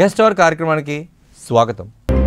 Guest hour కార్యక్రమానికి స్వాగతం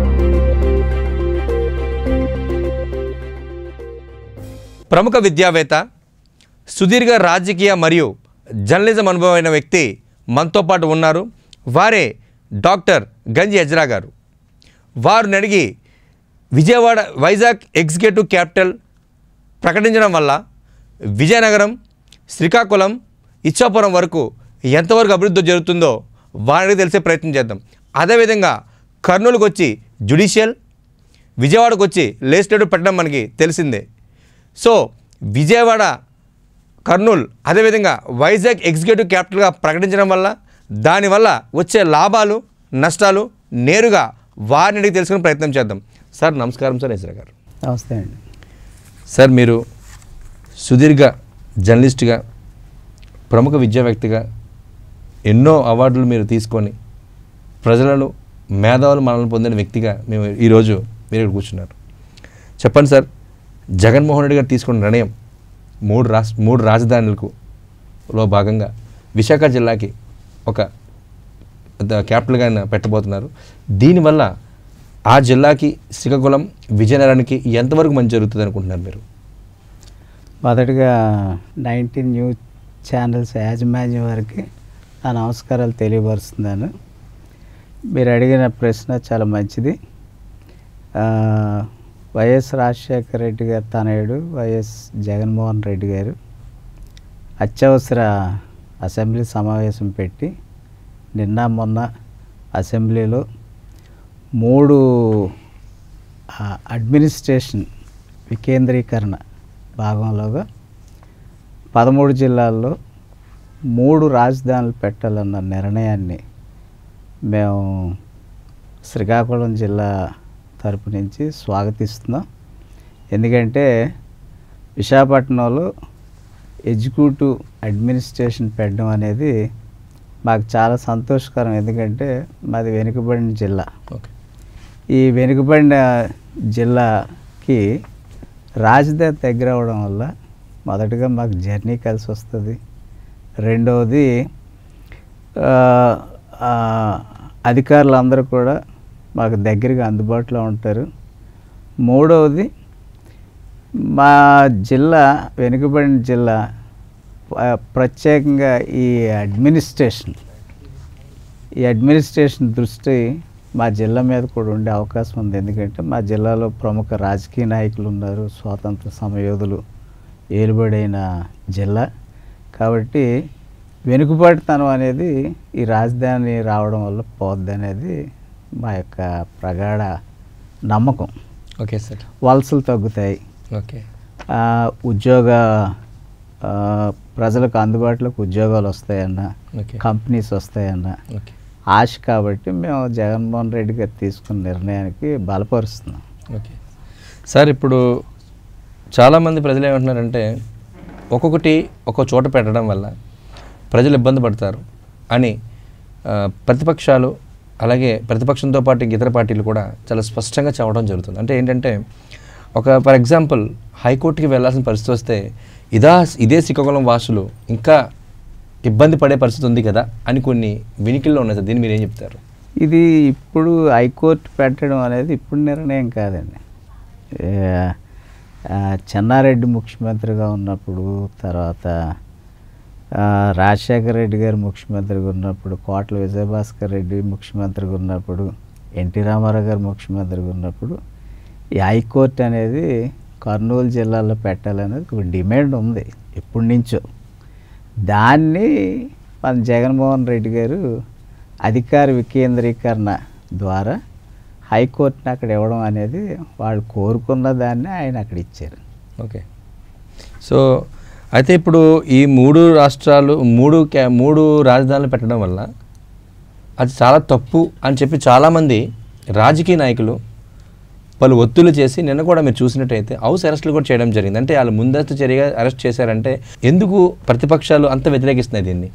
ప్రముఖ విద్యావేత్త సుదీర్ఘ రాజకీయ మరియు జర్నలిజం అనుభవమైన వ్యక్తి మనతో పాటు ఉన్నారు వారే డాక్టర్ గంజి ఎజ్రా గారు వారిని అడిగి విజయవాడ వైజాగ్ ఎగ్జిక్యూటివ్ క్యాపిటల్ ప్రకటించడం వల్ల విజయనగరం శ్రీకాకుళం ఇచ్చాపురం వరకు ఎంతవరకు అభివృద్ధి జరుగుతుందో వారికి తెలిసే ప్రయత్నం చేద్దాం అదేవిధంగా కర్నూలుకు వచ్చి జుడిషియల్ విజయవాడకు వచ్చి లేజిస్లేటివ్ పెట్టడం మనకి తెలిసిందే సో విజయవాడ కర్నూల్ అదేవిధంగా వైజాగ్ ఎగ్జిక్యూటివ్ క్యాపిటల్గా ప్రకటించడం వల్ల దానివల్ల వచ్చే లాభాలు నష్టాలు నేరుగా వారిని అడిగి తెలుసుకునే ప్రయత్నం చేద్దాం సార్ నమస్కారం సార్ ఎస్రా గారు నమస్తే అండి సార్ మీరు సుదీర్ఘ జర్నలిస్ట్గా ప్రముఖ విద్యా వ్యక్తిగా ఎన్నో అవార్డులు మీరు తీసుకొని ప్రజలను మేధావులు మనల్ని పొందిన వ్యక్తిగా మేము ఈరోజు మీరు ఇక్కడ కూర్చున్నారు చెప్పండి సార్ జగన్మోహన్ రెడ్డి గారు తీసుకున్న నిర్ణయం మూడు రాష్ట్ర మూడు రాజధానులకు లో భాగంగా విశాఖ జిల్లాకి ఒక ద- క్యాపిటల్గా ఆయన పెట్టబోతున్నారు దీనివల్ల ఆ జిల్లాకి శ్రీకాకుళం విజయనగరానికి ఎంతవరకు మంచి జరుగుతుంది అనుకుంటున్నారు మీరు మొదటగా నైన్టీన్ న్యూస్ ఛానల్స్ యాజమాన్యం వారికి నా నమస్కారాలు తెలియపరుస్తున్నాను మీరు అడిగిన ప్రశ్న చాలా మంచిది ఆ, వైఎస్ రాజశేఖర రెడ్డి గారు తనయుడు వైఎస్ జగన్మోహన్ రెడ్డి గారు అత్యవసర అసెంబ్లీ సమావేశం పెట్టి నిన్న మొన్న అసెంబ్లీలో మూడు ఆ, అడ్మినిస్ట్రేషన్ వికేంద్రీకరణ భాగంలోగా పదమూడు జిల్లాల్లో మూడు రాజధానులు పెట్టాలన్న నిర్ణయాన్ని మేము శ్రీకాకుళం జిల్లా తరపు నుంచి స్వాగతిస్తున్నాం ఎందుకంటే విశాఖపట్నంలో ఎగ్జిక్యూటివ్ అడ్మినిస్ట్రేషన్ పెట్టడం అనేది మాకు చాలా సంతోషకరం ఎందుకంటే మాది వెనుకబడిన జిల్లా ఓకే ఈ వెనుకబడిన జిల్లాకి రాజధాని దగ్గర అవడం వల్ల మొదటగా మాకు జర్నీ కలిసి వస్తుంది రెండవది ఆ, ఆ, అధికారులందరూ కూడా మాకు దగ్గరగా అందుబాటులో ఉంటారు మూడవది మా జిల్లా వెనుకబడిన జిల్లా ప- ప్రత్యేకంగా ఈ అడ్మినిస్ట్రేషన్ ఈ అడ్మినిస్ట్రేషన్ దృష్టి మా జిల్లా మీద కూడా ఉండే అవకాశం ఉంది ఎందుకంటే మా జిల్లాలో ప్రముఖ రాజకీయ నాయకులు ఉన్నారు స్వాతంత్ర సమయోధులు ఏలుబడైన జిల్లా కాబట్టి వెనుకబాటుతనం అనేది ఈ రాజధాని రావడం వల్ల పోద్ది అనేది మా యొక్క ప్రగాఢ నమ్మకం ఓకే సార్ వలసలు తగ్గుతాయి ఓకే ఆ, ఉద్యోగ ఆ, ప్రజలకు అందుబాటులోకి ఉద్యోగాలు వస్తాయన్న ఓకే కంపెనీస్ వస్తాయన్న ఓకే ఆశ కాబట్టి మేము జగన్మోహన్ రెడ్డి గారు తీసుకున్న నిర్ణయానికి బలపరుస్తున్నాం ఓకే సార్ ఇప్పుడు చాలామంది ప్రజలు ఏమంటున్నారంటే ఒక్కొక్కటి ఒక్కో చోట పెట్టడం వల్ల ప్రజలు ఇబ్బంది పడతారు అని ఆ, ప్రతిపక్షాలు అలాగే ప్రతిపక్షంతో పాటు ఇంక ఇతర పార్టీలు కూడా చాలా స్పష్టంగా చెప్పడం జరుగుతుంది అంటే ఏంటంటే ఒక ఫర్ ఎగ్జాంపుల్ హైకోర్టుకి వెళ్ళాల్సిన పరిస్థితి వస్తే ఇదా ఇదే శ్రీకాకుళం వాసులు ఇంకా ఇబ్బంది పడే పరిస్థితి ఉంది కదా అని కొన్ని వినికిల్లో ఉన్నాయి సార్ దీన్ని మీరు ఏం చెప్తారు ఇది ఇప్పుడు హైకోర్టు పెట్టడం అనేది ఇప్పుడు నిర్ణయం కాదండి ఏ, ఆ, చెన్నారెడ్డి ముఖ్యమంత్రిగా ఉన్నప్పుడు తర్వాత ఆ, రాజశేఖర రెడ్డి గారు ముఖ్యమంత్రిగా ఉన్నప్పుడు కోట్ల విజయభాస్కర్ రెడ్డి ముఖ్యమంత్రిగా ఉన్నప్పుడు ఎన్టీ రామారావు గారు ముఖ్యమంత్రిగా ఉన్నప్పుడు ఈ హైకోర్టు అనేది కర్నూలు జిల్లాలో పెట్టాలనేది ఒక డిమాండ్ ఉంది ఎప్పటి నుంచో దాన్ని మన జగన్మోహన్ రెడ్డి గారు అధికార వికేంద్రీకరణ ద్వారా హైకోర్టుని అక్కడ ఇవ్వడం అనేది వాళ్ళు కోరుకున్న దాన్ని ఆయన అక్కడ ఇచ్చారు ఓకే సో అయితే ఇప్పుడు ఈ మూడు రాష్ట్రాలు మూడు క్యా మూడు రాజధానులు పెట్టడం వల్ల అది చాలా తప్పు అని చెప్పి చాలామంది రాజకీయ నాయకులు పలు ఒత్తులు చేసి నిన్న కూడా మీరు చూసినట్టయితే హౌస్ అరెస్టులు కూడా చేయడం జరిగింది అంటే వాళ్ళు ముందస్తు చర్యగా అరెస్ట్ చేశారంటే ఎందుకు ప్రతిపక్షాలు అంత వ్యతిరేకిస్తున్నాయి దీన్ని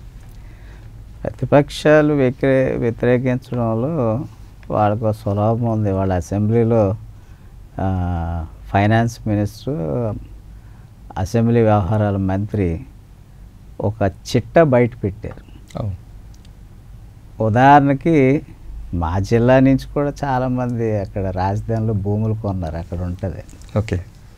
ప్రతిపక్షాలు వ్యతిరే వ్యతిరేకించడంలో వాళ్ళకు ఒక స్వలాభం ఉంది వాళ్ళ అసెంబ్లీలో ఆ, ఫైనాన్స్ మినిస్టర్ అసెంబ్లీ వ్యవహారాల మంత్రి ఒక చిట్ట బయట పెట్టారు అవును ఉదాహరణకి మా జిల్లా నుంచి కూడా చాలామంది అక్కడ రాజధానిలో భూములు కొన్నారు అక్కడ ఉంటుంది ఓకే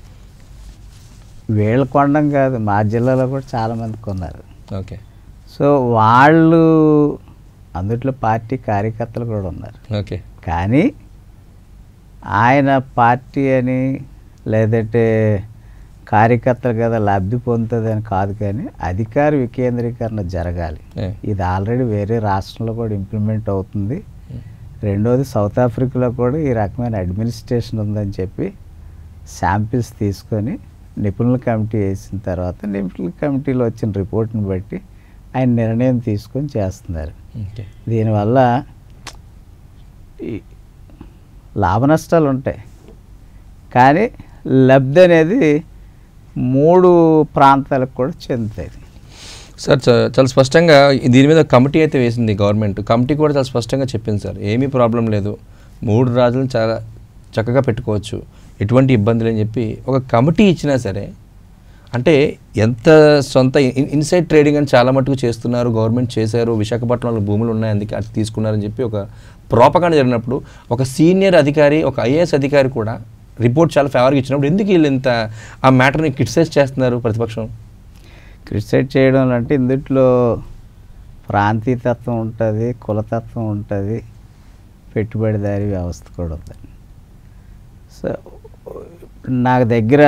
వీళ్ళు కొనడం కాదు మా జిల్లాలో కూడా చాలామంది కొన్నారు ఓకే సో వాళ్ళు అందుట్లో పార్టీ కార్యకర్తలు కూడా ఉన్నారు ఓకే కానీ ఆయన పార్టీ అని లేదంటే కార్యకర్తలు కదా లబ్ధి పొందుతుంది అని కాదు కానీ అధికార వికేంద్రీకరణ జరగాలి ఏ. ఇది ఆల్రెడీ వేరే రాష్ట్రంలో కూడా ఇంప్లిమెంట్ అవుతుంది రెండోది సౌత్ ఆఫ్రికాలో కూడా ఈ రకమైన అడ్మినిస్ట్రేషన్ ఉందని చెప్పి శాంపిల్స్ తీసుకొని నిపుణుల కమిటీ వేసిన తర్వాత నిపుణుల కమిటీలో వచ్చిన రిపోర్ట్ని బట్టి ఆయన నిర్ణయం తీసుకొని చేస్తున్నారు ఓకే దీనివల్ల ఈ లాభ నష్టాలు ఉంటాయి కానీ లబ్ధి అనేది మూడు ప్రాంతాలకు కూడా చెందుతాయి సార్ చ- చాలా స్పష్టంగా దీని మీద కమిటీ అయితే వేసింది గవర్నమెంట్ కమిటీ కూడా చాలా స్పష్టంగా చెప్పింది సార్ ఏమీ ప్రాబ్లం లేదు మూడు రాజులను చాలా చక్కగా పెట్టుకోవచ్చు ఎటువంటి ఇబ్బంది లేని చెప్పి ఒక కమిటీ ఇచ్చినా సరే అంటే ఎంత సొంత ఇన్- ఇన్సైడ్ ట్రేడింగ్ అని చాలా మటుకు చేస్తున్నారు గవర్నమెంట్ చేశారు విశాఖపట్నంలో భూములు ఉన్నాయి అందుకే అది తీసుకున్నారని చెప్పి ఒక ప్రోపకాండ జరిగినప్పుడు ఒక సీనియర్ అధికారి ఒక ఐఏఎస్ అధికారి కూడా రిపోర్ట్ చాలా ఫేవర్గా ఇచ్చినప్పుడు ఎందుకు వీళ్ళు ఇంత ఆ మ్యాటర్ని క్రిటిసైజ్ చేస్తున్నారు ప్రతిపక్షం క్రిటిసైడ్ చేయడం అంటే ఇందుట్లో ప్రాంతీయతత్వం ఉంటుంది కులతత్వం ఉంటుంది పెట్టుబడిదారీ వ్యవస్థ కూడా ఉంది సో నాకు దగ్గర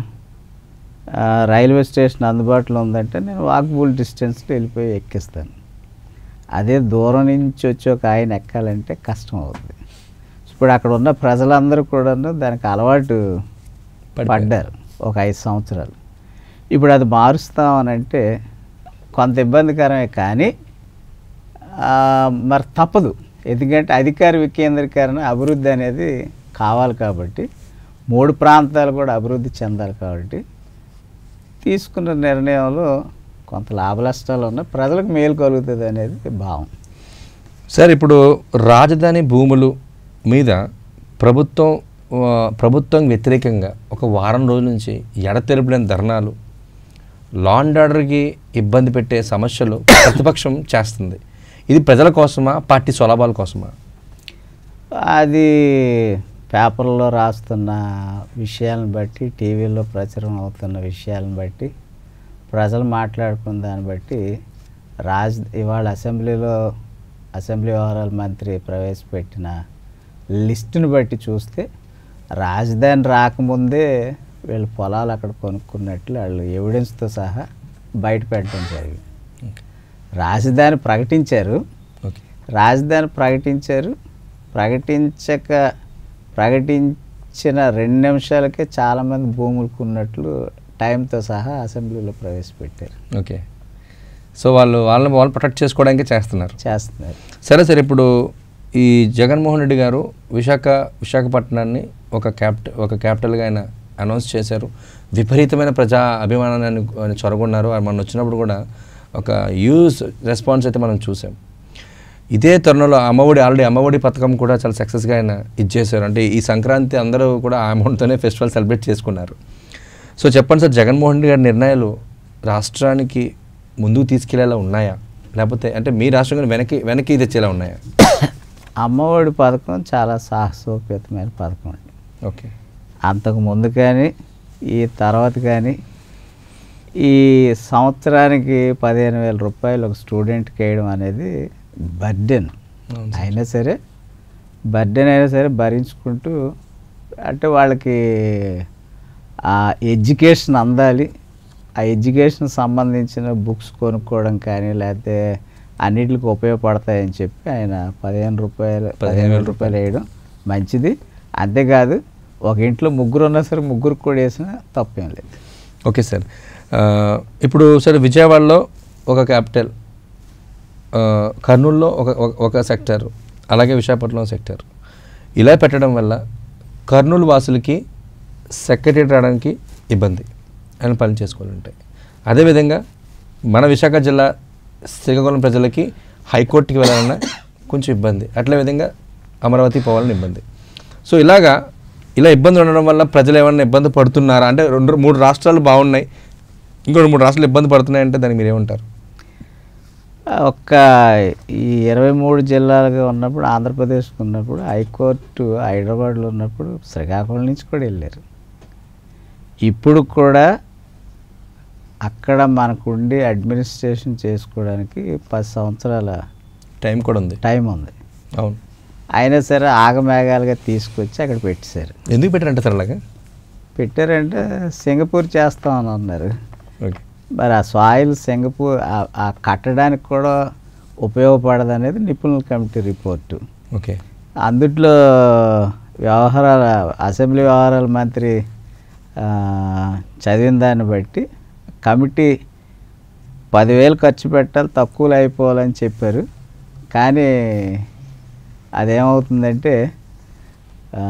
ఆ, రైల్వే స్టేషన్ అందుబాటులో ఉందంటే నేను వాకబుల్ డిస్టెన్స్లో వెళ్ళిపోయి ఎక్కిస్తాను అదే దూరం నుంచి వచ్చి ఒక ఆయన ఎక్కాలంటే కష్టం అవుతుంది ఇప్పుడు అక్కడ ఉన్న ప్రజలందరూ కూడా దానికి అలవాటు పడిపోయారు. పడ్డారు ఒక ఐదు సంవత్సరాలు ఇప్పుడు అది మారుస్తామనంటే కొంత ఇబ్బందికరమే కానీ ఆ, మరి తప్పదు ఎందుకంటే అధికార వికేంద్రీకరణ అభివృద్ధి అనేది కావాలి కాబట్టి మూడు ప్రాంతాలు కూడా అభివృద్ధి చెందాలి కాబట్టి తీసుకున్న నిర్ణయంలో కొంత లాభ నష్టాలు ఉన్నాయి ప్రజలకు మేలు కలుగుతుంది అనేది భావం సార్ ఇప్పుడు రాజధాని భూములు మీద ప్రభుత్వం ఆ, ప్రభుత్వం వ్యతిరేకంగా ఒక వారం రోజుల నుంచి ఎడతెరపులేని ధర్నాలు లా అండ్ ఆర్డర్కి ఇబ్బంది పెట్టే సమస్యలు ప్రతిపక్షం చేస్తుంది ఇది ప్రజల కోసమా పార్టీ స్వలాభాల కోసమా అది పేపర్లో రాస్తున్న విషయాలను బట్టి టీవీలో ప్రచురం అవుతున్న విషయాలను బట్టి ప్రజలు మాట్లాడుకున్న దాన్ని బట్టి రాజ్ ఇవాళ అసెంబ్లీలో అసెంబ్లీ వ్యవహారాల మంత్రి ప్రవేశపెట్టిన లిస్టును బట్టి చూస్తే రాజధాని రాకముందే వీళ్ళు పొలాలు అక్కడ కొనుక్కున్నట్లు వాళ్ళు ఎవిడెన్స్తో సహా బయట పెట్టడం జరిగింది రాజధాని ప్రకటించారు ఓకే రాజధాని ప్రకటించారు ప్రకటించక ప్రకటించిన రెండు నిమిషాలకే చాలామంది భూములు కొన్నట్లు టైంతో సహా అసెంబ్లీలో ప్రవేశపెట్టారు ఓకే సో వాళ్ళు వాళ్ళని వాళ్ళు ప్రొటెక్ట్ చేసుకోవడానికి చేస్తున్నారు చేస్తున్నారు సరే సార్ ఇప్పుడు ఈ జగన్మోహన్ రెడ్డి గారు విశాఖ విశాఖపట్నాన్ని ఒక క్యాపిట ఒక క్యాపిటల్గా ఆయన అనౌన్స్ చేశారు విపరీతమైన ప్రజా అభిమానాన్ని ఆయన- ఆయన చొరగొన్నారు ఆయన మనం వచ్చినప్పుడు కూడా ఒక యూజ్ రెస్పాన్స్ అయితే మనం చూసాం ఇదే తరుణంలో అమ్మఒడి ఆల్రెడీ అమ్మఒడి పథకం కూడా చాలా సక్సెస్గా ఆయన ఇచ్చేశారు అంటే ఈ సంక్రాంతి అందరూ కూడా ఆ అమౌంట్తోనే ఫెస్టివల్ సెలబ్రేట్ చేసుకున్నారు సో చెప్పండి సార్ జగన్మోహన్ రెడ్డి గారి నిర్ణయాలు రాష్ట్రానికి ముందుకు తీసుకెళ్లేలా ఉన్నాయా లేకపోతే అంటే మీ రాష్ట్రం కానీ వెనక్కి వెనక్కి తెచ్చేలా ఉన్నాయా అమ్మఒడి పథకం చాలా సాహసోపేతమైన పథకం అండి ఓకే అంతకు ముందు కానీ ఈ తర్వాత కానీ ఈ సంవత్సరానికి పదిహేను వేల రూపాయలు ఒక స్టూడెంట్కి వేయడం అనేది బర్డెన్ అవును సార్. అయినా సరే బర్డెన్ అయినా సరే భరించుకుంటూ అంటే వాళ్ళకి ఆ ఎడ్యుకేషన్ అందాలి ఆ ఎడ్యుకేషన్ సంబంధించిన బుక్స్ కొనుక్కోవడం కానీ లేకపోతే అన్నిటికి ఉపయోగపడతాయని చెప్పి ఆయన పదిహేను రూపాయలు పదిహేను వేల రూపాయలు వేయడం మంచిది అంతేకాదు ఒక ఇంట్లో ముగ్గురు ఉన్నా సరే ముగ్గురికి కూడా వేసినా తప్పేం లేదు ఓకే సార్ ఆ, ఇప్పుడు సార్ విజయవాడలో ఒక క్యాపిటల్ ఆ, కర్నూలులో ఒక ఒక- ఒక సెక్టర్ అలాగే విశాఖపట్నం సెక్టర్ ఇలా పెట్టడం వల్ల కర్నూలు వాసులకి సెక్రటరీ రావడానికి ఇబ్బంది ఆయన పని చేసుకోవాలంటే అదేవిధంగా మన విశాఖ జిల్లా శ్రీకాకుళం ప్రజలకి హైకోర్టుకి వెళ్ళాలన్నా కొంచెం ఇబ్బంది అట్లే విధంగా అమరావతి పోవాలని ఇబ్బంది సో ఇలాగా ఇలా ఇబ్బంది ఉండడం వల్ల ప్రజలు ఏమన్నా ఇబ్బంది పడుతున్నారా అంటే రెండు మూడు రాష్ట్రాలు బాగున్నాయి ఇంకో రెండు మూడు రాష్ట్రాలు ఇబ్బంది పడుతున్నాయంటే దానికి మీరేమంటారు ఒక్క ఈ ఇరవై మూడు జిల్లాలుగా ఉన్నప్పుడు ఆంధ్రప్రదేశ్కి ఉన్నప్పుడు హైకోర్టు హైదరాబాద్లో ఉన్నప్పుడు శ్రీకాకుళం నుంచి కూడా వెళ్ళారు ఇప్పుడు కూడా అక్కడ మనకుండి అడ్మినిస్ట్రేషన్ చేసుకోవడానికి పది సంవత్సరాల టైం కూడా ఉంది టైం ఉంది అవును అయినా సరే ఆగమేఘాలుగా తీసుకొచ్చి అక్కడ పెట్టేశారు ఎందుకు పెట్టారంటే సార్ అలాగా పెట్టారంటే సింగపూర్ చేస్తామని అన్నారు ఓకే మరి ఆ సాయిల్ సింగపూర్ ఆ- ఆ కట్టడానికి కూడా ఉపయోగపడదు అనేది నిపుణుల కమిటీ రిపోర్టు ఓకే అందుట్లో వ్యవహారాల అసెంబ్లీ వ్యవహారాల మంత్రి ఆ, చదివిన దాన్ని బట్టి కమిటీ పదివేలు ఖర్చు పెట్టాలి తక్కువలో అయిపోవాలని చెప్పారు కానీ అదేమవుతుందంటే ఆ,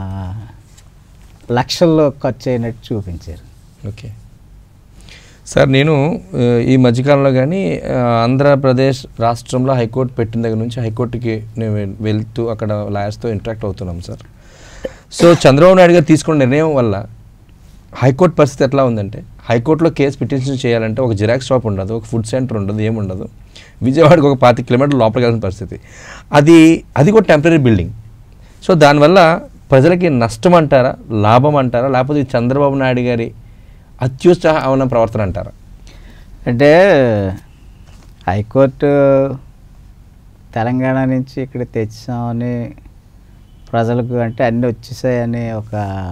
లక్షల్లో ఖర్చు అయినట్టు చూపించారు ఓకే సార్ నేను ఆ, ఈ మధ్యకాలంలో కానీ ఆ, ఆంధ్రప్రదేశ్ రాష్ట్రంలో హైకోర్టు పెట్టిన దగ్గర నుంచి హైకోర్టుకి నేను వెల్- వెళ్తూ అక్కడ లాయర్స్తో ఇంటరాక్ట్ అవుతున్నాం సార్ సో చంద్రబాబు నాయుడు గారు తీసుకున్న నిర్ణయం వల్ల హైకోర్టు పరిస్థితి ఎట్లా ఉందంటే హైకోర్టులో కేసు పిటిషన్ చేయాలంటే ఒక జిరాక్స్ షాప్ ఉండదు ఒక ఫుడ్ సెంటర్ ఉండదు ఏముండదు విజయవాడకు ఒక పాతి కిలోమీటర్ల లోపలికి వెళ్ళిన పరిస్థితి అది అది కూడా టెంపరీ బిల్డింగ్ సో దానివల్ల ప్రజలకి నష్టం అంటారా లాభం అంటారా లేకపోతే ఇది చంద్రబాబు నాయుడు గారి అత్యుత్సాహమైన ప్రవర్తన అంటారా అంటే హైకోర్టు తెలంగాణ నుంచి ఇక్కడ తెచ్చామని ప్రజలకు అంటే అన్నీ వచ్చేసాయని ఒక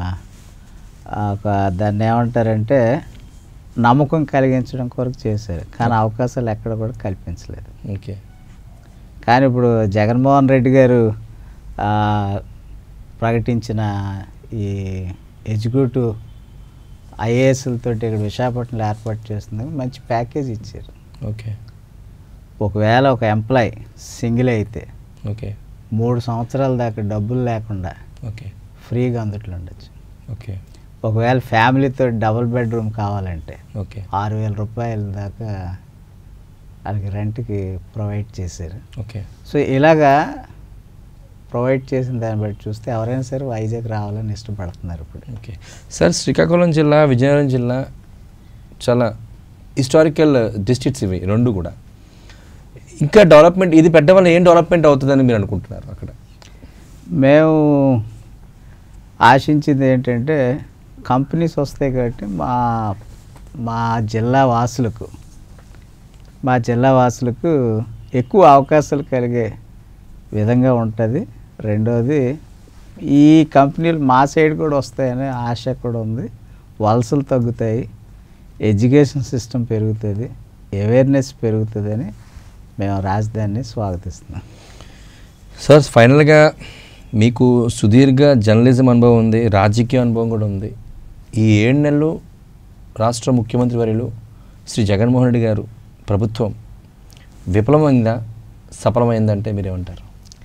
ఒక దాన్ని ఏమంటారంటే నమ్మకం కలిగించడం కొరకు చేశారు కానీ అవకాశాలు ఎక్కడ కూడా కల్పించలేదు ఓకే కానీ ఇప్పుడు జగన్మోహన్ రెడ్డి గారు ఆ, ప్రకటించిన ఈ ఎగ్జిక్యూటివ్ ఐఏఎస్లతో ఇక్కడ విశాఖపట్నంలో ఏర్పాటు చేస్తుంది మంచి ప్యాకేజ్ ఇచ్చారు ఓకే ఒకవేళ ఒక ఎంప్లాయ్ సింగిల్ అయితే ఓకే మూడు సంవత్సరాల దాకా డబ్బులు లేకుండా ఓకే ఫ్రీగా అందుట్లో ఉండొచ్చు ఓకే ఒకవేళ ఫ్యామిలీతో డబుల్ బెడ్రూమ్ కావాలంటే ఓకే ఆరు వేల రూపాయల దాకా వాళ్ళకి రెంట్కి ప్రొవైడ్ చేశారు ఓకే సో ఇలాగా ప్రొవైడ్ చేసిన దాన్ని బట్టి చూస్తే ఎవరైనా సరే వైజాగ్ రావాలని ఇష్టపడుతున్నారు ఇప్పుడు ఓకే సార్ శ్రీకాకుళం జిల్లా విజయనగరం జిల్లా చాలా హిస్టారికల్ డిస్ట్రిక్ట్స్ ఇవి రెండు కూడా ఇంకా డెవలప్మెంట్ ఇది పెట్టడం వల్ల ఏం డెవలప్మెంట్ అవుతుందని మీరు అనుకుంటున్నారు అక్కడ మేము ఆశించింది ఏంటంటే కంపెనీస్ వస్తాయి కాబట్టి మా మా జిల్లా వాసులకు మా జిల్లా వాసులకు ఎక్కువ అవకాశాలు కలిగే విధంగా ఉంటుంది రెండోది ఈ కంపెనీలు మా సైడ్ కూడా వస్తాయనే ఆశ కూడా ఉంది వలసలు తగ్గుతాయి ఎడ్యుకేషన్ సిస్టమ్ పెరుగుతుంది అవేర్నెస్ పెరుగుతుందని మేము రాజధానిని స్వాగతిస్తున్నాం సార్ ఫైనల్గా మీకు సుదీర్ఘ జర్నలిజం అనుభవం ఉంది రాజకీయ అనుభవం కూడా ఉంది ఈ ఏడు నెలలు రాష్ట్ర ముఖ్యమంత్రి వర్యులు శ్రీ జగన్మోహన్ రెడ్డి గారు ప్రభుత్వం విఫలమైందా సఫలమైందంటే మీరేమంటారు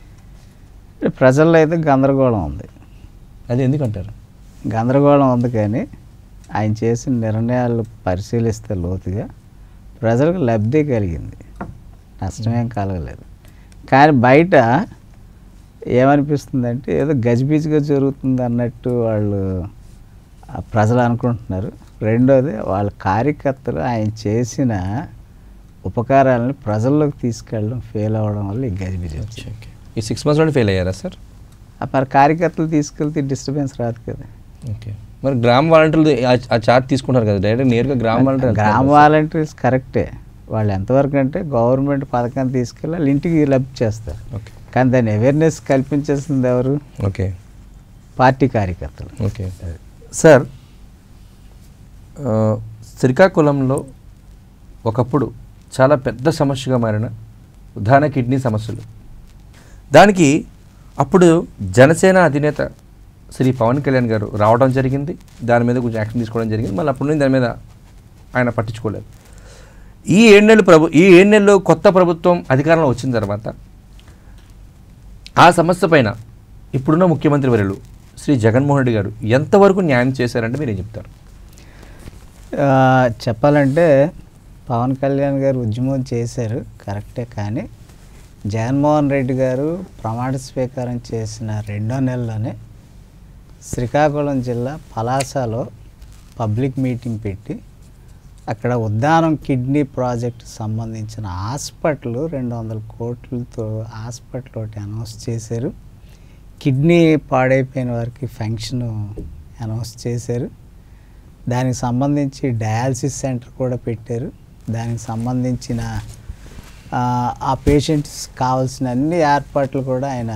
ప్రజల్లో అయితే గందరగోళం ఉంది అది ఎందుకంటారు గందరగోళం ఉంది కానీ ఆయన చేసిన నిర్ణయాలు పరిశీలిస్తే లోతుగా ప్రజలకు లబ్ధి కలిగింది నష్టమేం కలగలేదు కానీ బయట ఏమనిపిస్తుందంటే ఏదో గజిబిజిగా జరుగుతుంది అన్నట్టు వాళ్ళు ఆ ప్రజలు అనుకుంటున్నారు రెండోది వాళ్ళ కార్యకర్తలు ఆయన చేసిన ఉపకారాలను ప్రజల్లోకి తీసుకెళ్ళడం ఫెయిల్ అవ్వడం వల్ల ఈ గజిబిజి వచ్చింది ఓకే ఈ సిక్స్ మంత్స్ నుండి ఫెయిల్ అయ్యారా సార్ ఆ మరి కార్యకర్తలు తీసుకెళ్తే డిస్టర్బెన్స్ రాదు కదా ఓకే మరి గ్రామ వాలంటీర్లు ఆ- ఆ చార్ట్ తీసుకుంటారు కదా డైరెక్ట్ నేరుగా గ్రామ వాలంటీర్ గ్రామ వాలంటీర్స్ కరెక్టే వాళ్ళు ఎంతవరకు అంటే గవర్నమెంట్ పథకాన్ని తీసుకెళ్ళి వాళ్ళ ఇంటికి లబ్ధి చేస్తారు ఓకే కానీ దాన్ని అవేర్నెస్ కల్పించేసింది ఎవరు ఓకే పార్టీ కార్యకర్తలు ఓకే సార్ ఆ, శ్రీకాకుళంలో ఒకప్పుడు చాలా పెద్ద సమస్యగా మారిన ఉదాహరణ కిడ్నీ సమస్యలు దానికి అప్పుడు జనసేన అధినేత శ్రీ పవన్ కళ్యాణ్ గారు రావడం జరిగింది దాని మీద కొంచెం యాక్షన్ తీసుకోవడం జరిగింది మళ్ళీ అప్పటి నుంచి దాని మీద ఆయన పట్టించుకోలేదు ఈ ఏడు నెలలు ప్రభు ఈ ఏడు నెలలు కొత్త ప్రభుత్వం అధికారంలో వచ్చిన తర్వాత ఆ సమస్య పైన ఇప్పుడున్న ముఖ్యమంత్రి వర్యులు శ్రీ జగన్మోహన్ రెడ్డి గారు ఎంతవరకు న్యాయం చేశారంటే మీరు ఏం చెప్తారు ఆ, చెప్పాలంటే పవన్ కళ్యాణ్ గారు ఉద్యమం చేశారు కరెక్టే కానీ జగన్మోహన్ రెడ్డి గారు ప్రమాణ స్వీకారం చేసిన రెండో నెలలోనే శ్రీకాకుళం జిల్లా పలాసలో పబ్లిక్ మీటింగ్ పెట్టి అక్కడ ఉద్దానం కిడ్నీ ప్రాజెక్ట్ సంబంధించిన హాస్పిటల్ రెండు వందల కోట్లతో హాస్పిటల్ ఒకటి అనౌన్స్ చేశారు కిడ్నీ పాడైపోయిన వారికి ఫంక్షన్ అనౌన్స్ చేశారు దానికి సంబంధించి డయాలసిస్ సెంటర్ కూడా పెట్టారు దానికి సంబంధించిన ఆ, ఆ పేషెంట్స్ కావాల్సిన అన్ని ఏర్పాట్లు కూడా ఆయన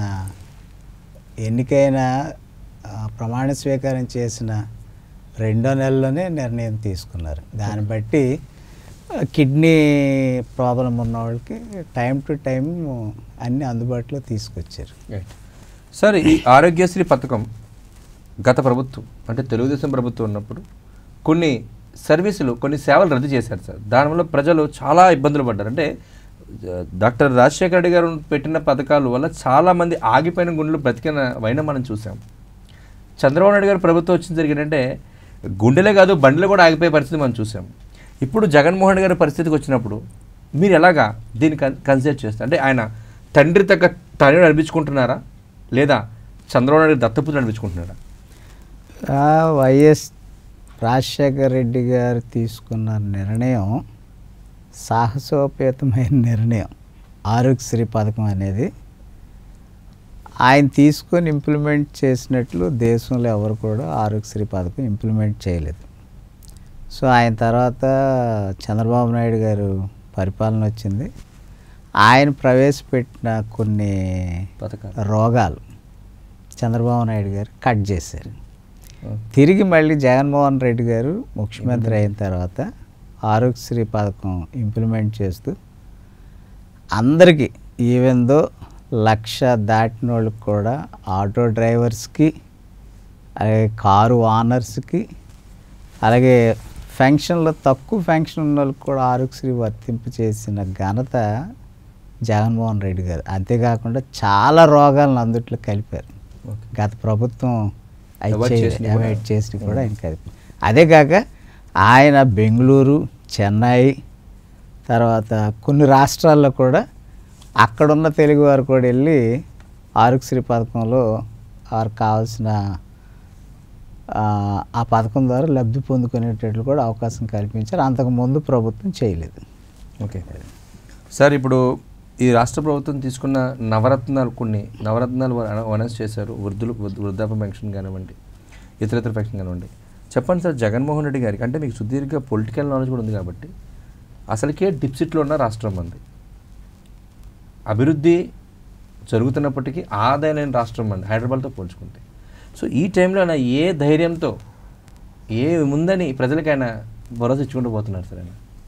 ఎన్నికైన ఆ, ప్రమాణ స్వీకారం చేసిన రెండో నెలలోనే నిర్ణయం తీసుకున్నారు దాన్ని బట్టి ఆ, కిడ్నీ ప్రాబ్లం ఉన్న వాళ్ళకి టైం టు టైం అన్నీ అందుబాటులో తీసుకొచ్చారు రైట్ సార్ ఈ ఆరోగ్యశ్రీ పథకం గత ప్రభుత్వం అంటే తెలుగుదేశం ప్రభుత్వం ఉన్నప్పుడు కొన్ని సర్వీసులు కొన్ని సేవలు రద్దు చేశారు సార్ దానివల్ల ప్రజలు చాలా ఇబ్బందులు పడ్డారు అంటే ఆ, డాక్టర్ రాజశేఖర రెడ్డి గారు పెట్టిన పథకాల వల్ల చాలామంది ఆగిపోయిన గుండెలు బ్రతికిన వైన మనం చూసాం చంద్రబాబు నాయుడు గారు ప్రభుత్వం వచ్చిన జరిగిందంటే గుండెలే కాదు బండ్లు కూడా ఆగిపోయే పరిస్థితి మనం చూసాం ఇప్పుడు జగన్మోహన్ రెడ్డి గారి పరిస్థితికి వచ్చినప్పుడు మీరు ఎలాగా దీన్ని కన్ కన్సిడర్ చేస్తారు అంటే ఆయన తండ్రి తగ్గ తనయుడు అనిపించుకుంటున్నారా లేదా చంద్రబాబు నాయుడు గారు దత్తపుత్రుడు అనిపించుకుంటున్నారా ఆ, వైఎస్ రాజశేఖర రెడ్డి గారు తీసుకున్న నిర్ణయం సాహసోపేతమైన నిర్ణయం ఆరోగ్యశ్రీ పథకం అనేది ఆయన తీసుకొని ఇంప్లిమెంట్ చేసినట్లు దేశంలో ఎవరు కూడా ఆరోగ్యశ్రీ పథకం ఇంప్లిమెంట్ చేయలేదు సో ఆయన తర్వాత చంద్రబాబు నాయుడు గారు పరిపాలన వచ్చింది ఆయన ప్రవేశపెట్టిన కొన్ని పథకాలు రోగాలు చంద్రబాబు నాయుడు గారు కట్ చేశారు తిరిగి మళ్ళీ జగన్మోహన్ రెడ్డి గారు ముఖ్యమంత్రి అయిన తర్వాత ఆరోగ్యశ్రీ పథకం ఇంప్లిమెంట్ చేస్తూ అందరికీ ఈవెందో లక్ష దాటిన వాళ్ళకి కూడా ఆటో డ్రైవర్స్కి అలాగే కారు ఓనర్స్కి అలాగే ఫంక్షన్లో తక్కువ ఫంక్షన్ ఉన్న వాళ్ళకి కూడా ఆరోగ్యశ్రీ వర్తింపు చేసిన ఘనత జగన్మోహన్ రెడ్డి గారు అంతేకాకుండా చాలా రోగాలను అందుట్లో కలిపారు ఓకే గత ప్రభుత్వం Avoid చేసినవి కూడా. అవాయిడ్ చేసి కూడా ఆయన కలిపి అదే కాక ఆయన బెంగళూరు చెన్నై తర్వాత కొన్ని రాష్ట్రాల్లో కూడా అక్కడున్న తెలుగు వారు కూడా వెళ్ళి ఆరోగ్యశ్రీ పథకంలో వారికి కావాల్సిన ఆ, ఆ పథకం ద్వారా లబ్ధి పొందుకునేటట్లు కూడా అవకాశం కల్పించారు అంతకుముందు ప్రభుత్వం చేయలేదు ఓకే సార్ ఇప్పుడు ఈ రాష్ట్ర ప్రభుత్వం తీసుకున్న నవరత్నాలు కొన్ని నవరత్నాలు అన- అనౌన్స్ చేశారు వృద్ధులకు వృద్ధ- వృద్ధాప్య పెన్షన్ కానివ్వండి ఇతర ఇతర పెన్షన్ కానివ్వండి చెప్పండి సార్ జగన్మోహన్ రెడ్డి గారికి అంటే మీకు సుదీర్ఘ పొలిటికల్ నాలెడ్జ్ కూడా ఉంది కాబట్టి అసలుకే డిప్సిట్లో ఉన్న రాష్ట్రం మంది అభివృద్ధి జరుగుతున్నప్పటికీ ఆదాయం లేని రాష్ట్రం మంది హైదరాబాద్తో పోల్చుకుంటే సో ఈ టైంలో ఆయన ఏ ధైర్యంతో ఏ ముందని ప్రజలకి ఆయన భరోసా ఇచ్చుకుంటూ పోతున్నారు సార్ ఆయన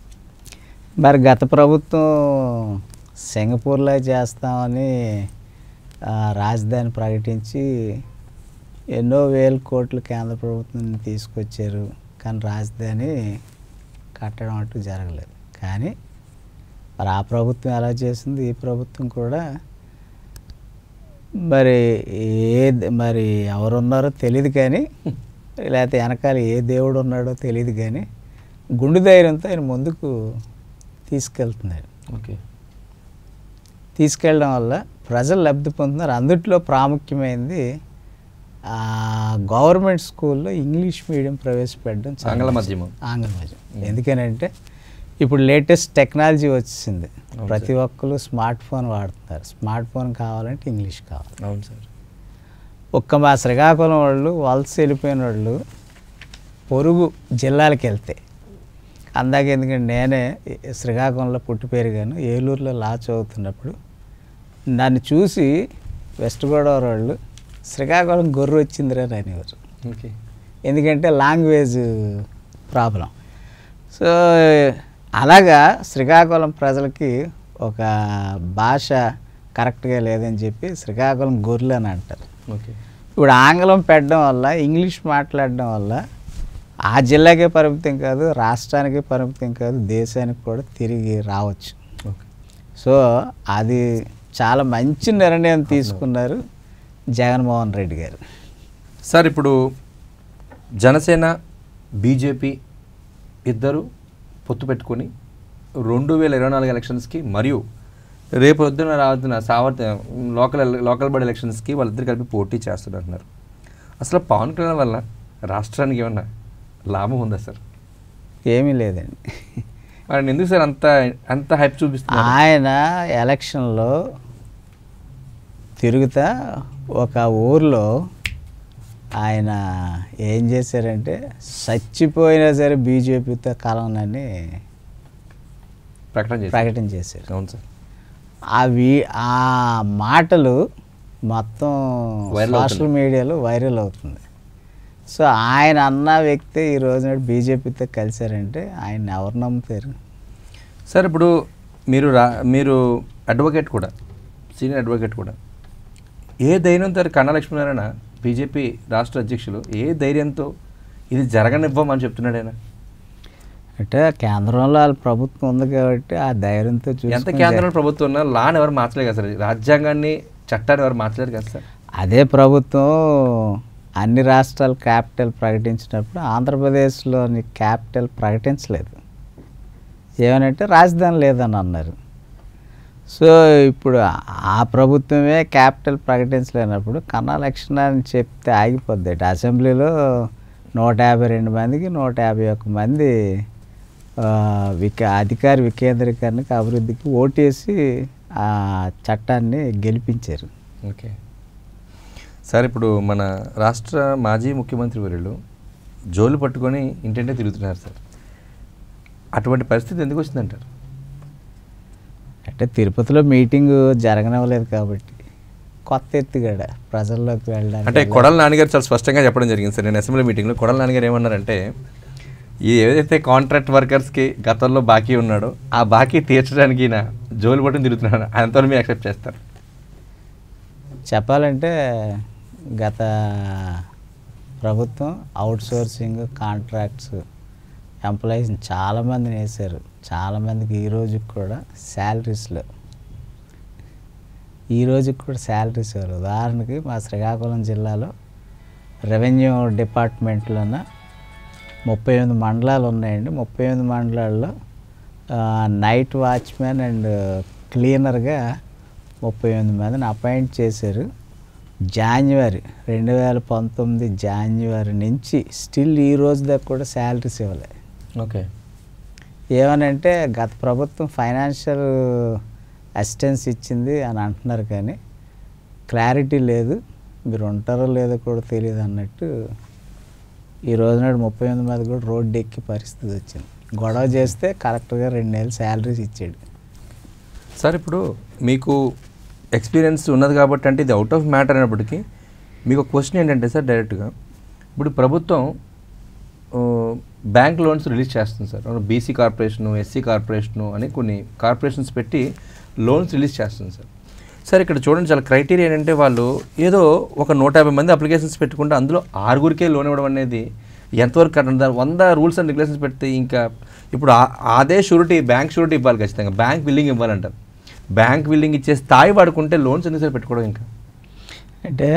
మరి గత ప్రభుత్వం సింగపూర్లో చేస్తామని ఆ, రాజధాని ప్రకటించి ఎన్నో వేల కోట్లు కేంద్ర ప్రభుత్వం నుండి తీసుకొచ్చారు కానీ రాజధాని కట్టడం అంటూ జరగలేదు కానీ మరి ఆ ప్రభుత్వం ఎలా చేసింది ఈ ప్రభుత్వం కూడా మరి ఏ మరి ఎవరున్నారో తెలియదు కానీ లేకపోతే వెనకాల ఏ దేవుడు ఉన్నాడో తెలియదు కానీ గుండె ధైర్యంతో ఆయన ముందుకు తీసుకెళ్తున్నాడు ఓకే తీసుకెళ్ళడం వల్ల ప్రజలు లబ్ధి పొందుతున్నారు అందుట్లో ప్రాముఖ్యమైనది ఆ, గవర్నమెంట్ స్కూల్లో ఇంగ్లీష్ మీడియం ప్రవేశపెట్టడం చాలా ఆంగ్ల మంచిది. మాధ్యమం. ఆంగ్ల మాధ్యమం ఎందుకనంటే ఇప్పుడు లేటెస్ట్ టెక్నాలజీ వచ్చింది అవును ప్రతి సార్. ఒక్కరు స్మార్ట్ ఫోన్ వాడుతున్నారు స్మార్ట్ ఫోన్ కావాలంటే ఇంగ్లీష్ కావాలి అవును సార్ ఒక్క మా శ్రీకాకుళం వాళ్ళు వలస వెళ్ళిపోయిన వాళ్ళు పొరుగు జిల్లాలకు వెళ్తే అందాక ఎందుకంటే నేనే శ్రీకాకుళంలో పుట్టి పెరిగాను ఏలూరులో లా చదువుతున్నప్పుడు నన్ను చూసి వెస్ట్ గోదావరి వాళ్ళు శ్రీకాకుళం గొర్రె వచ్చిందిరా అని అనేవారు ఓకే ఎందుకంటే లాంగ్వేజ్ ప్రాబ్లం సో అలాగా శ్రీకాకుళం ప్రజలకి ఒక భాష కరెక్ట్గా లేదని చెప్పి శ్రీకాకుళం గొర్రెలు అని అంటారు ఓకే ఇప్పుడు ఆంగ్లం పెట్టడం వల్ల ఇంగ్లీష్ మాట్లాడడం వల్ల ఆ జిల్లాకే పరిమితం కాదు రాష్ట్రానికి పరిమితం కాదు దేశానికి కూడా తిరిగి రావచ్చు ఓకే సో అది చాలా మంచి నిర్ణయం తీసుకున్నారు జగన్మోహన్ రెడ్డి గారు సార్ ఇప్పుడు జనసేన బీజేపీ ఇద్దరు పొత్తు పెట్టుకొని రెండు వేల ఇరవై నాలుగు ఎలక్షన్స్కి మరియు రేపు పొద్దున రావుతున్న సావర్త లోకల్ ఎల- లోకల్ బడి ఎలక్షన్స్కి వాళ్ళిద్దరు కలిపి పోటీ చేస్తున్నారు అసలు పవన్ కళ్యాణ్ వల్ల రాష్ట్రానికి ఏమన్నా లాభం ఉందా సార్ ఏమీ లేదండి మరి ఎందుకు సార్ అంత అంత హైప్ చూపిస్తున్నారు ఆయన ఎలక్షన్లో తిరుగుతా ఒక ఊర్లో ఆయన ఏం చేశారంటే చచ్చిపోయినా సరే బీజేపీతో కలవనని ప్రకటన చేశారు ప్రకటన చేశారు అవును సార్ అవి ఆ మాటలు మొత్తం Viral సోషల్ మీడియాలో వైరల్ అవుతుంది సో ఆయన అన్న వ్యక్తి ఈ రోజు నాడు బీజేపీతో కలిశారంటే ఆయన ఎవరు నమ్ముతారు సార్ ఇప్పుడు మీరు రా మీరు అడ్వకేట్ కూడా సీనియర్ అడ్వకేట్ కూడా ఏ ధైర్యంతో కన్నా లక్ష్మీనారాయణ బీజేపీ రాష్ట్ర అధ్యక్షులు ఏ ధైర్యంతో ఇది జరగనివ్వమని చెప్తున్నాడు ఆయన అంటే కేంద్రంలో వాళ్ళ ప్రభుత్వం ఉంది కాబట్టి ఆ ధైర్యంతో ఎంత చూసుకొని కేంద్రంలో ప్రభుత్వం ఉన్నా లాని ఎవరు మార్చలేదు కదా సార్ రాజ్యాంగాన్ని చట్టాన్ని ఎవరు మార్చలేరు కదా సార్ అదే ప్రభుత్వం అన్ని రాష్ట్రాల క్యాపిటల్ ప్రకటించినప్పుడు ఆంధ్రప్రదేశ్లోని క్యాపిటల్ ప్రకటించలేదు ఏమనంటే రాజధాని లేదని అన్నారు సో ఇప్పుడు ఆ ప్రభుత్వమే క్యాపిటల్ ప్రకటించలేనప్పుడు కన్నా లక్షణ అని చెప్తే ఆగిపోద్ది ఇటు అసెంబ్లీలో నూట యాభై రెండు మందికి నూట యాభై ఒక్క మంది ఆ, విక అధికార వికేంద్రీకరణకి అభివృద్ధికి ఓటేసి ఆ చట్టాన్ని గెలిపించారు ఓకే సార్ ఇప్పుడు మన రాష్ట్ర మాజీ ముఖ్యమంత్రి వర్యులు జోలు పట్టుకొని ఇంటింటే తిరుగుతున్నారు సార్ అటువంటి పరిస్థితి ఎందుకు వచ్చిందంటారు అంటే తిరుపతిలో మీటింగ్ జరగనివ్వలేదు కాబట్టి కొత్త ఎత్తుగడ ప్రజల్లోకి వెళ్ళడానికి అంటే కొడల నాన్నగారు చాలా స్పష్టంగా చెప్పడం జరిగింది సార్ నేను అసెంబ్లీ మీటింగ్లో కొడల నాన్నగారు ఏమన్నారంటే ఈ ఏదైతే కాంట్రాక్ట్ వర్కర్స్కి గతంలో బాకీ ఉన్నాడో ఆ బాకీ తీర్చడానికి ఈయన జోలు పట్టుకుని తిరుగుతున్నాడు అంతవరకు మీరు యాక్సెప్ట్ చేస్తారు చెప్పాలంటే గత ప్రభుత్వం అవుట్ సోర్సింగ్ కాంట్రాక్ట్స్ ఎంప్లాయీస్ చాలామందిని వేశారు చాలామందికి ఈ రోజుకి కూడా శాలరీస్లో ఈ రోజుకి కూడా శాలరీస్ ఇవ్వరు ఉదాహరణకి మా శ్రీకాకుళం జిల్లాలో రెవెన్యూ డిపార్ట్మెంట్లోన ముప్పై ఎనిమిది మండలాలు ఉన్నాయండి ముప్పై ఎనిమిది మండలాల్లో ఆ, నైట్ వాచ్మెన్ అండ్ క్లీనర్గా ముప్పై ఎనిమిది మందిని అపాయింట్ చేశారు జాన్యువరి రెండు వేల పంతొమ్మిది జాన్యువరి నుంచి స్టిల్ ఈ రోజు దాకా కూడా శాలరీస్ ఇవ్వలే ఓకే ఏమనంటే గత ప్రభుత్వం ఫైనాన్షియల్ అసిస్టెన్స్ ఇచ్చింది అని అంటున్నారు కానీ క్లారిటీ లేదు మీరు ఉంటారో లేదో కూడా తెలియదు అన్నట్టు ఈ రోజు నాడు ముప్పై ఎనిమిది మంది కూడా రోడ్డు ఎక్కి పరిస్థితి వచ్చింది గొడవ చేస్తే కరెక్ట్గా రెండు నెలలు శాలరీస్ ఇచ్చాడు సార్ ఇప్పుడు మీకు ఎక్స్పీరియన్స్ ఉన్నది కాబట్టి అంటే ఇది అవుట్ ఆఫ్ మ్యాటర్ అయినప్పటికీ మీకు ఒక క్వశ్చన్ ఏంటంటే సార్ డైరెక్ట్గా ఇప్పుడు ప్రభుత్వం ఆ, బ్యాంక్ లోన్స్ రిలీజ్ చేస్తుంది sir BC corporation SC corporation అని కొన్ని కార్పొరేషన్స్ పెట్టి లోన్స్ రిలీజ్ చేస్తుంది సార్ సార్ ఇక్కడ చూడండి చాలా క్రైటీరియా ఏంటంటే వాళ్ళు ఏదో ఒక నూట యాభై మంది అప్లికేషన్స్ పెట్టుకుంటే అందులో ఆరుగురికే లోన్ ఇవ్వడం అనేది ఎంతవరకు కరెక్ట్ దాని వంద రూల్స్ అండ్ రెగ్యులేషన్స్ పెడితే ఇంకా ఇప్పుడు ఆ- అదే షూరిటీ బ్యాంక్ షూరిటీ ఇవ్వాలి ఖచ్చితంగా బ్యాంక్ బిల్లింగ్ ఇవ్వాలంటారు బ్యాంక్ బిల్లింగ్ ఇచ్చే స్థాయి వాడుకుంటే లోన్స్ ఎందుకు సార్ పెట్టుకోవడం ఇంకా అంటే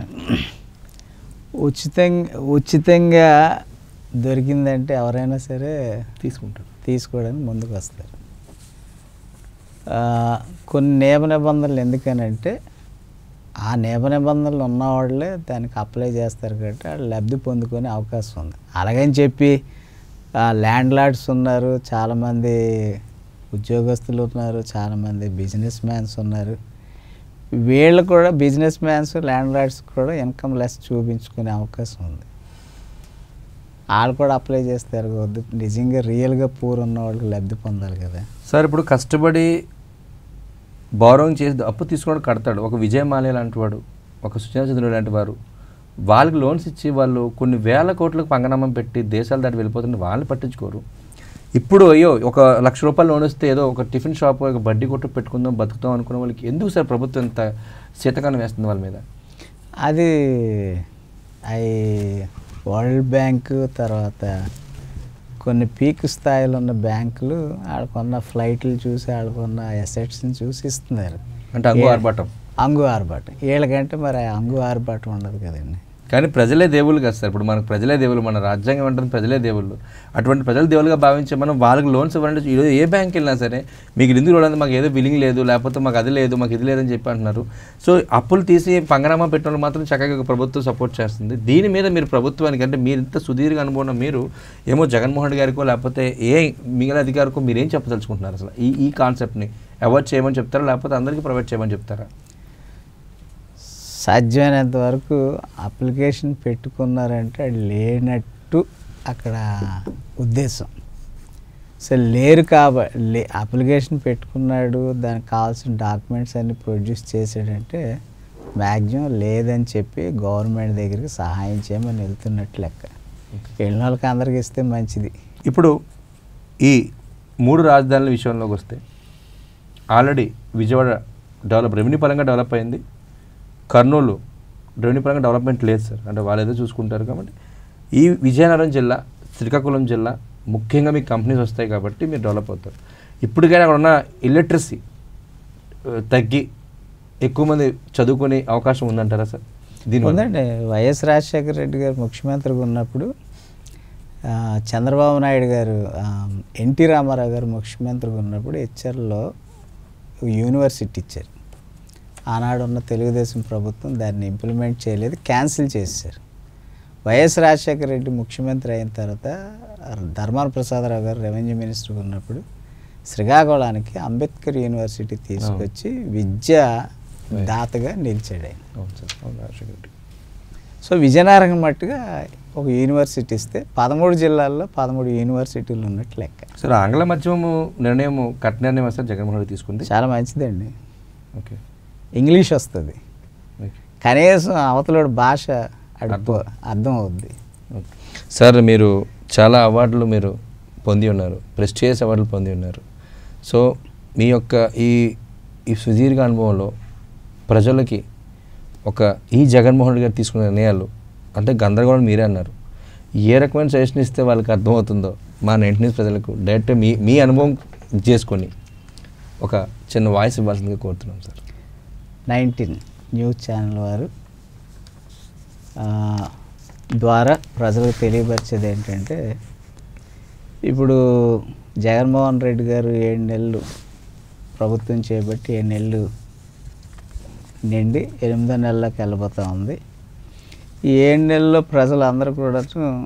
ఉచితంగా ఉచితంగా దొరికిందంటే ఎవరైనా సరే తీసుకుంటారు తీసుకోవడానికి ముందుకు వస్తారు ఆ, కొన్ని నియమ నిబంధనలు ఎందుకనంటే ఆ నియమ నిబంధనలు ఉన్నవాళ్ళే దానికి అప్లై చేస్తారు కాబట్టి వాళ్ళు లబ్ధి పొందుకునే అవకాశం ఉంది అలాగని చెప్పి ల్యాండ్ లార్డ్స్ ఉన్నారు చాలామంది ఉద్యోగస్తులు ఉన్నారు చాలామంది బిజినెస్ మ్యాన్స్ ఉన్నారు వీళ్ళు కూడా బిజినెస్ మ్యాన్స్ ల్యాండ్ లార్డ్స్ కూడా ఇన్కమ్ లెస్ చూపించుకునే అవకాశం ఉంది వాళ్ళు కూడా అప్లై చేస్తారు వద్దు నిజంగా రియల్గా పూర్ ఉన్న వాళ్ళకి లబ్ధి పొందాలి కదా సార్ ఇప్పుడు కష్టపడి బారోయింగ్ చేసి అప్పు తీసుకొని కడతాడు ఒక విజయ్ మాల్యా లాంటి వాడు ఒక సుజనా చంద్రుడు లాంటి వారు వాళ్ళకి లోన్స్ ఇచ్చి వాళ్ళు కొన్ని వేల కోట్లకు పంగనామం పెట్టి దేశాలు దాటి వెళ్ళిపోతుంటే వాళ్ళని పట్టించుకోరు ఇప్పుడు అయ్యో ఒక లక్ష రూపాయలు లోన్ వస్తే ఏదో ఒక టిఫిన్ షాప్ ఒక బడ్డీ కొట్టు పెట్టుకుందాం బతుకుతాం అనుకున్న వాళ్ళకి ఎందుకు సార్ ప్రభుత్వం ఇంత శీతకాలం వేస్తుంది వాళ్ళ మీద అది అవి వరల్డ్ బ్యాంకు తర్వాత కొన్ని పీక్ స్థాయిలో ఉన్న బ్యాంకులు ఆడుకున్న ఫ్లైట్లు చూసి ఆడుకున్న అసెట్స్ని చూసి ఇస్తున్నారు అంటే అంగు ఏ- ఆర్భాటం అంగు ఆర్భాటం వీళ్ళకంటే మరి ఆ అంగు ఆర్భాటం ఉండదు కదండి కానీ ప్రజలే దేవుళ్ళు కదా సార్ ఇప్పుడు మనకు ప్రజలే దేవుళ్ళు మన రాజ్యాంగం అంటుంది ప్రజలే దేవుళ్ళు అటువంటి ప్రజలు దేవులుగా భావించే మనం వాళ్ళకి లోన్స్ ఇవ్వాలంటే ఈరోజు ఏ బ్యాంక్ వెళ్ళినా సరే మీకు ఎందుకు ఇవ్వడానికి మాకు ఏదో బిల్లింగ్ లేదు లేకపోతే మాకు అది లేదు మాకు ఇది లేదని చెప్పి అంటున్నారు సో అప్పులు తీసి పంగనామా పెట్టిన వాళ్ళు మాత్రం చక్కగా ప్రభుత్వం సపోర్ట్ చేస్తుంది దీని మీద మీరు ప్రభుత్వానికి అంటే మీరు ఇంత సుదీర్ఘ అనుభవం ఉన్న మీరు ఏమో జగన్మోహన్ రెడ్డి గారికో లేకపోతే ఏ మిగిలిన అధికారికో మీరు ఏం చెప్పదలుచుకుంటున్నారు అసలు ఈ ఈ కాన్సెప్ట్ని అవాయిడ్ చేయమని చెప్తారా లేకపోతే అందరికీ ప్రొవైడ్ చేయమని చెప్తారా సాధ్యమైనంత వరకు అప్లికేషన్ పెట్టుకున్నారంటే అది లేనట్టు అక్కడ ఉద్దేశం సో లేరు కాబట్టి లే అప్లికేషన్ పెట్టుకున్నాడు దానికి కావాల్సిన డాక్యుమెంట్స్ అన్ని ప్రొడ్యూస్ చేసాడంటే మ్యాక్సిమం లేదని చెప్పి గవర్నమెంట్ దగ్గరికి సహాయం చేయమని వెళ్తున్నట్టు లెక్క వెళ్ళిన వాళ్ళకి అందరికి ఇస్తే మంచిది ఇప్పుడు ఈ మూడు రాజధానుల విషయంలోకి వస్తే ఆల్రెడీ విజయవాడ డెవలప్ రెవెన్యూ పరంగా డెవలప్ అయింది కర్నూలు రెవెన్యూ పరంగా డెవలప్మెంట్ లేదు సార్ అంటే వాళ్ళు ఏదో చూసుకుంటారు కాబట్టి ఈ విజయనగరం జిల్లా శ్రీకాకుళం జిల్లా ముఖ్యంగా మీకు కంపెనీస్ వస్తాయి కాబట్టి మీరు డెవలప్ అవుతారు ఇప్పటికైనా అక్కడ ఉన్న ఇల్లెట్రసీ తగ్గి ఎక్కువ మంది చదువుకునే అవకాశం ఉందంటారా సార్ దీని ఉందండి వైఎస్ రాజశేఖర రెడ్డి గారు ముఖ్యమంత్రిగా ఉన్నప్పుడు ఆ, చంద్రబాబు నాయుడు గారు ఆ, ఎన్టీ రామారావు గారు ముఖ్యమంత్రిగా ఉన్నప్పుడు హెచ్ఆర్లో యూనివర్సిటీ ఇచ్చారు ఆనాడు ఉన్న తెలుగుదేశం ప్రభుత్వం దాన్ని ఇంప్లిమెంట్ చేయలేదు క్యాన్సిల్ చేశారు వైఎస్ రాజశేఖర రెడ్డి ముఖ్యమంత్రి అయిన తర్వాత ధర్మాన ప్రసాదరావు గారు రెవెన్యూ మినిస్టర్గా ఉన్నప్పుడు శ్రీకాకుళానికి అంబేద్కర్ యూనివర్సిటీ తీసుకొచ్చి విద్యా దాతగా నిలిచాడు ఆయన అవును సార్ అవును రాజశేఖర్ రెడ్డి సో విజయనగరం మట్టుగా ఒక యూనివర్సిటీ ఇస్తే పదమూడు జిల్లాల్లో పదమూడు యూనివర్సిటీలు ఉన్నట్టు లెక్క సార్ ఆంగ్ల మాధ్యమము నిర్ణయం కఠిన నిర్ణయం సార్ జగన్మోహన్ రెడ్డి తీసుకుంది చాలా మంచిదండి ఓకే ఇంగ్లీష్ వస్తుంది ఓకే కనీసం అవతలోడి భాష అడుపు అర్థం అవుద్ది ఓకే. సార్ మీరు చాలా అవార్డులు మీరు పొంది ఉన్నారు ప్రెస్టీజియస్ అవార్డులు పొంది ఉన్నారు సో మీ యొక్క ఈ ఈ సుదీర్ఘ అనుభవంలో ప్రజలకి ఒక ఈ జగన్మోహన్ రెడ్డి గారు తీసుకున్న నిర్ణయాలు అంటే గందరగోళం మీరే అన్నారు ఏ రకమైన సజెషన్ ఇస్తే వాళ్ళకి అర్థమవుతుందో మా నైన్టీ ప్రజలకు డైరెక్ట్ మీ మీ అనుభవం చేసుకొని ఒక చిన్న వాయిస్ ఇవ్వాల్సిందిగా కోరుతున్నాం సార్ నైన్టీన్ న్యూస్ ఛానల్ వారు ఆ, ద్వారా ప్రజలకు తెలియపరిచేది ఏంటంటే ఇప్పుడు జగన్మోహన్ రెడ్డి గారు ఏడు నెలలు ప్రభుత్వం చేపట్టి ఏడు నెలలు నిండి ఎనిమిదో నెలలోకి వెళ్ళబోతూ ఉంది ఈ ఏడు నెలల్లో ప్రజలందరూ కూడా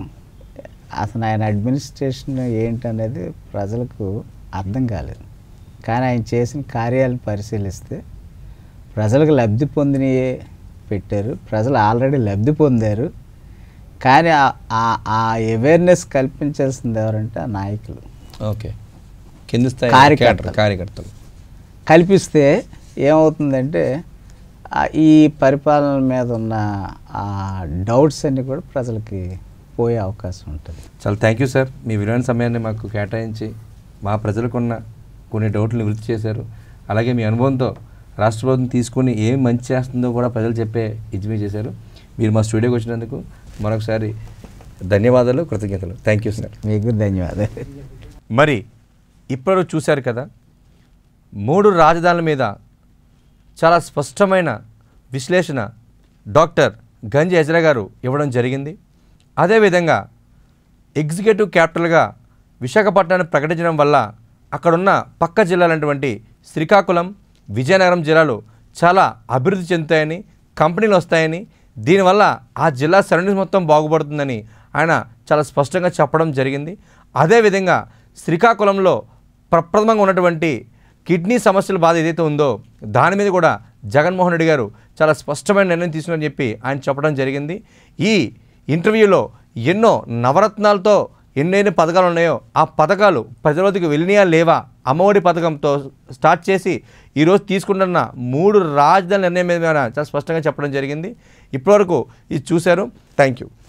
అసలు ఆయన అడ్మినిస్ట్రేషన్ ఏంటనేది ప్రజలకు అర్థం కాలేదు కానీ ఆయన చేసిన కార్యాలను పరిశీలిస్తే ప్రజలకు లబ్ధి పొందినయే పెట్టారు ప్రజలు ఆల్రెడీ లబ్ధి పొందారు కానీ ఆ- ఆ- ఆ అవేర్నెస్ కల్పించాల్సింది ఎవరంటే ఆ నాయకులు ఓకే కింది స్థాయి కార్యకర్తలు. క్యాడర్- కార్యకర్తలు కల్పిస్తే ఏమవుతుందంటే ఆ ఈ పరిపాలన మీద ఉన్న ఆ డౌట్స్ అన్నీ కూడా ప్రజలకి పోయే అవకాశం ఉంటుంది చాలా థ్యాంక్ యూ సార్ మీ విలువైన సమయాన్ని మాకు కేటాయించి మా ప్రజలకున్న కొన్ని డౌట్లు నివృత్తి చేశారు అలాగే మీ అనుభవంతో రాష్ట్ర ప్రభుత్వం తీసుకుని ఏం మంచి చేస్తుందో కూడా ప్రజలు చెప్పే ఇజ్మీ చేశారు మీరు మా స్టూడియోకి వచ్చినందుకు మరొకసారి ధన్యవాదాలు కృతజ్ఞతలు థ్యాంక్ యూ సార్ మీకు ధన్యవాదాలు మరి ఇప్పుడు చూశారు కదా మూడు రాజధానుల మీద చాలా స్పష్టమైన విశ్లేషణ డాక్టర్ గంజి ఎజ్రా గారు ఇవ్వడం జరిగింది అదేవిధంగా ఎగ్జిక్యూటివ్ క్యాపిటల్గా విశాఖపట్నాన్ని ప్రకటించడం వల్ల అక్కడున్న పక్క జిల్లాలైనటువంటి శ్రీకాకుళం విజయనగరం జిల్లాలు చాలా అభివృద్ధి చెందుతాయని కంపెనీలు వస్తాయని దీనివల్ల ఆ జిల్లా సరౌండింగ్స్ మొత్తం బాగుపడుతుందని ఆయన చాలా స్పష్టంగా చెప్పడం జరిగింది అదేవిధంగా శ్రీకాకుళంలో ప్రప్రథమంగా ఉన్నటువంటి కిడ్నీ సమస్యల బాధ ఏదైతే ఉందో దాని మీద కూడా జగన్మోహన్ రెడ్డి గారు చాలా స్పష్టమైన నిర్ణయం తీసుకుని చెప్పి ఆయన చెప్పడం జరిగింది ఈ ఇంటర్వ్యూలో ఎన్నో నవరత్నాలతో ఎన్నెన్ని పథకాలు ఉన్నాయో ఆ పథకాలు ప్రజలకి వెళ్ళినాయా లేవా అమ్మఒడి పథకంతో స్టార్ట్ చేసి ఈరోజు తీసుకుంటున్న మూడు రాజధాని నిర్ణయం మీద ఆయన చాలా స్పష్టంగా చెప్పడం జరిగింది ఇప్పటివరకు ఇది చూశారు థ్యాంక్ యూ